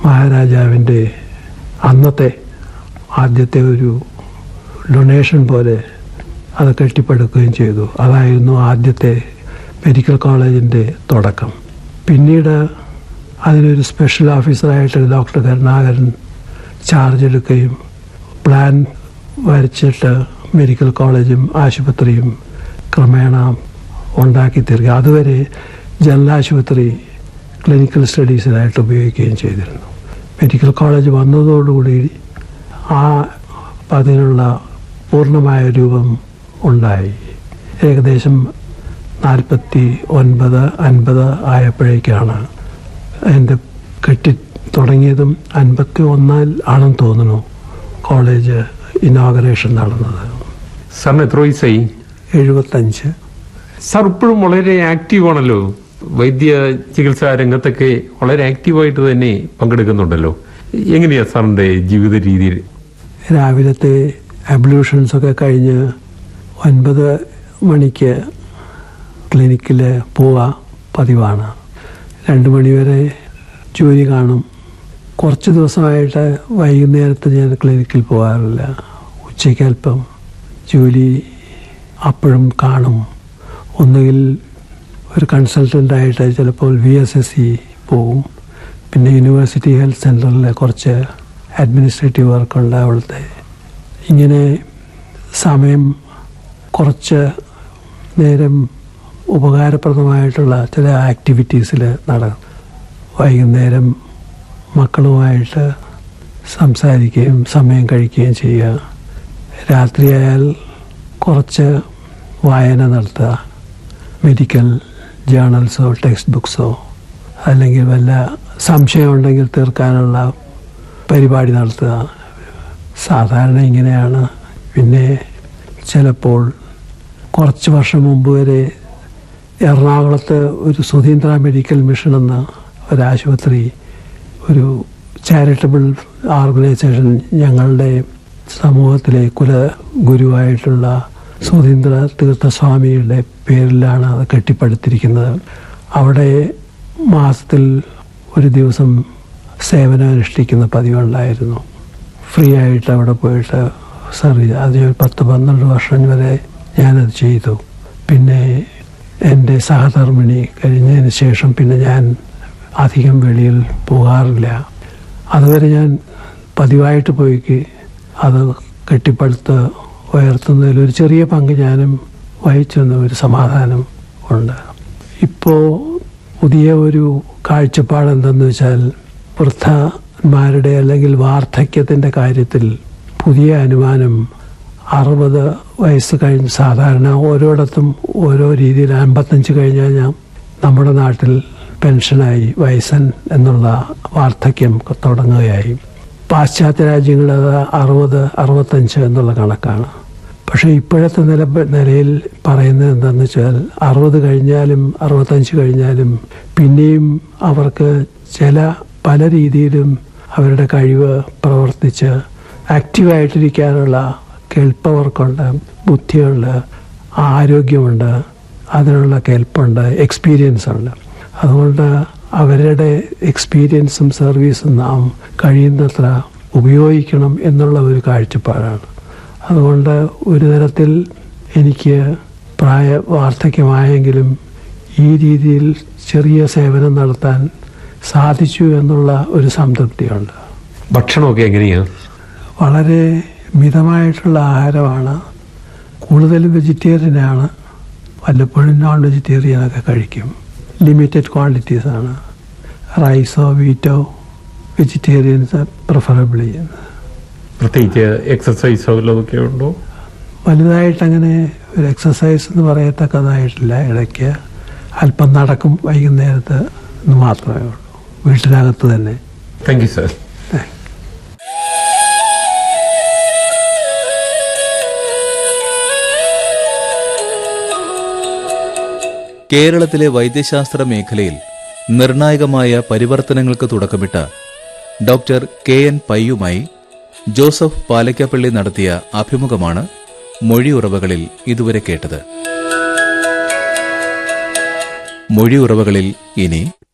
മഹാരാജാവിൻ്റെ അന്നത്തെ ആദ്യത്തെ ഒരു ഡൊണേഷൻ പോലെ അത് കെട്ടിപ്പടുക്കുകയും ചെയ്തു അതായിരുന്നു ആദ്യത്തെ മെഡിക്കൽ കോളേജിൻ്റെ തുടക്കം പിന്നീട് അതിനൊരു സ്പെഷ്യൽ ഓഫീസറായിട്ട് ഡോക്ടർ കരുണാകരൻ ചാർജ് എടുക്കുകയും പ്ലാൻ വരച്ചിട്ട് മെഡിക്കൽ കോളേജും ആശുപത്രിയും ക്രമേണ ഉണ്ടാക്കി തീർക്കുക അതുവരെ ജനറൽ ആശുപത്രി ക്ലിനിക്കൽ സ്റ്റഡീസിനായിട്ട് ഉപയോഗിക്കുകയും ചെയ്തിരുന്നു മെഡിക്കൽ കോളേജ് വന്നതോടുകൂടി ആ അതിനുള്ള പൂർണ്ണമായ രൂപം ഉണ്ടായി ഏകദേശം നാൽപ്പത്തി ഒൻപത് അൻപത് ആയപ്പോഴേക്കാണ് അതിൻ്റെ കെട്ടി തുടങ്ങിയതും അൻപത്തി ഒന്നിൽ ആണെന്ന് തോന്നുന്നു കോളേജ് ഇനോഗ്രേഷൻ നടന്നത് സാറിന് എത്ര വയസ്സായി എഴുപത്തഞ്ച് സാർ ഇപ്പോഴും വളരെ ആക്റ്റീവ് ആണല്ലോ വൈദ്യ ചികിത്സാ രംഗത്തൊക്കെ വളരെ ആക്റ്റീവായിട്ട് തന്നെ പങ്കെടുക്കുന്നുണ്ടല്ലോ എങ്ങനെയാ സാറിന്റെ ജീവിത രീതി രാവിലത്തെ അബ്ലൂഷൻസ് ഒക്കെ കഴിഞ്ഞ് ഒൻപത് മണിക്ക് ക്ലിനിക്കിൽ പോവുക പതിവാണ് രണ്ട് മണിവരെ ജോലി കാണും കുറച്ച് ദിവസമായിട്ട് വൈകുന്നേരത്ത് ഞാൻ ക്ലിനിക്കിൽ പോകാറില്ല ഉച്ചയ്ക്ക് അല്പം ജോലി അപ്പോഴും കാണും ഒന്നുകിൽ ഒരു കൺസൾട്ടൻ്റായിട്ട് ചിലപ്പോൾ വി എസ് എസ് സി പോവും പിന്നെ യൂണിവേഴ്സിറ്റി ഹെൽത്ത് സെൻറ്ററിൽ കുറച്ച് അഡ്മിനിസ്ട്രേറ്റീവ് വർക്കുണ്ട് അവിടുത്തെ ഇങ്ങനെ സമയം കുറച്ച് നേരം ഉപകാരപ്രദമായിട്ടുള്ള ചില ആക്ടിവിറ്റീസിൽ നടക്കും വൈകുന്നേരം മക്കളുമായിട്ട് സംസാരിക്കുകയും സമയം കഴിക്കുകയും ചെയ്യുക രാത്രിയായാൽ കുറച്ച് വായന നടത്തുക മെഡിക്കൽ ജേണൽസോ ടെക്സ്റ്റ് ബുക്സോ അല്ലെങ്കിൽ വല്ല സംശയമുണ്ടെങ്കിൽ തീർക്കാനുള്ള പരിപാടി നടത്തുക സാധാരണ ഇങ്ങനെയാണ് പിന്നെ ചിലപ്പോൾ കുറച്ച് വർഷം മുമ്പ് വരെ എറണാകുളത്ത് ഒരു സുധീന്ദ്ര മെഡിക്കൽ മിഷൻ എന്ന ഒരാശുപത്രി ഒരു ചാരിറ്റബിൾ ഓർഗനൈസേഷൻ ഞങ്ങളുടെ സമൂഹത്തിലെ കുലഗുരുവായിട്ടുള്ള സുധീന്ദ്ര തീർത്ഥസ്വാമിയുടെ പേരിലാണ് അത് കെട്ടിപ്പടുത്തിരിക്കുന്നത് അവിടെ മാസത്തിൽ ഒരു ദിവസം സേവനം അനുഷ്ഠിക്കുന്ന പതിവുണ്ടായിരുന്നു ഫ്രീ ആയിട്ട് അവിടെ പോയിട്ട് സർവീസ് അത് ഒരു പത്ത് പന്ത്രണ്ട് വർഷം വരെ ഞാനത് ചെയ്തു പിന്നെ എൻ്റെ സഹധർമ്മിണി കഴിഞ്ഞതിന് ശേഷം പിന്നെ ഞാൻ അധികം വെളിയിൽ പോകാറില്ല അതുവരെ ഞാൻ പതിവായിട്ട് പോയിക്ക് അത് കെട്ടിപ്പടുത്ത് ഉയർത്തുന്നതിൽ ഒരു ചെറിയ പങ്ക് ഞാനും വഹിച്ചെന്ന ഒരു സമാധാനം ഉണ്ട് ഇപ്പോൾ പുതിയ ഒരു കാഴ്ചപ്പാട് എന്തെന്ന് വെച്ചാൽ വൃദ്ധന്മാരുടെ അല്ലെങ്കിൽ വാർദ്ധക്യത്തിൻ്റെ കാര്യത്തിൽ പുതിയ അനുമാനം അറുപത് വയസ്സ് കഴിഞ്ഞ് സാധാരണ ഓരോയിടത്തും ഓരോ രീതിയിൽ അമ്പത്തഞ്ച് കഴിഞ്ഞാൽ ഞാൻ നമ്മുടെ നാട്ടിൽ പെൻഷനായി വയസ്സൻ എന്നുള്ള വാർദ്ധക്യം തുടങ്ങുകയായി പാശ്ചാത്യ രാജ്യങ്ങളിൽ അത് അറുപത് അറുപത്തഞ്ച് എന്നുള്ള കണക്കാണ് പക്ഷേ ഇപ്പോഴത്തെ നില നിലയിൽ പറയുന്നത് എന്താണെന്ന് വെച്ചാൽ അറുപത് കഴിഞ്ഞാലും അറുപത്തഞ്ച് കഴിഞ്ഞാലും പിന്നെയും അവർക്ക് ചില പല രീതിയിലും അവരുടെ കഴിവ് പ്രവർത്തിച്ച് ആക്റ്റീവായിട്ടിരിക്കാനുള്ള കേൾപ്പവർക്കുണ്ട് ബുദ്ധിയുണ്ട് ആരോഗ്യമുണ്ട് അതിനുള്ള കേൾപ്പുണ്ട് എക്സ്പീരിയൻസ് ഉണ്ട് അതുകൊണ്ട് അവരുടെ എക്സ്പീരിയൻസും സർവീസും നാം കഴിയുന്നത്ര ഉപയോഗിക്കണം എന്നുള്ള ഒരു കാഴ്ചപ്പാടാണ് അതുകൊണ്ട് ഒരു തരത്തിൽ എനിക്ക് പ്രായ വാർദ്ധക്യമായെങ്കിലും ഈ രീതിയിൽ ചെറിയ സേവനം നടത്താൻ സാധിച്ചു എന്നുള്ള ഒരു സംതൃപ്തിയുണ്ട് ഭക്ഷണമൊക്കെ എങ്ങനെയാ വളരെ മിതമായിട്ടുള്ള ആഹാരമാണ് കൂടുതലും വെജിറ്റേറിയനാണ് വല്ലപ്പോഴും നോൺ വെജിറ്റേറിയനൊക്കെ കഴിക്കും ലിമിറ്റഡ് ക്വാണ്ടിറ്റീസ് ആണ് റൈസോ വീറ്റോ വെജിറ്റേറിയൻസ് പ്രിഫറബിൾ ചെയ്യുന്നത് പ്രത്യേകിച്ച് എക്സസൈസോ വല്ലതൊക്കെ ഉണ്ടോ വലുതായിട്ട് അങ്ങനെ ഒരു എക്സസൈസ് എന്ന് പറയത്തക്കതായിട്ടില്ല ഇടയ്ക്ക് അല്പം നടക്കും വൈകുന്നേരത്ത് എന്ന് മാത്രമേ ഉള്ളൂ വീട്ടിനകത്ത് തന്നെ താങ്ക് യു സാർ കേരളത്തിലെ വൈദ്യശാസ്ത്ര മേഖലയിൽ നിർണായകമായ പരിവർത്തനങ്ങൾക്ക് തുടക്കമിട്ട ഡോക്ടർ കെ എൻ പയ്യുമായി ജോസഫ് പാലക്കാപ്പള്ളി നടത്തിയ അഭിമുഖമാണ് മൊഴിയുറവകളിൽ ഇതുവരെ കേട്ടത് മൊഴിയുറവകളിൽ ഇനി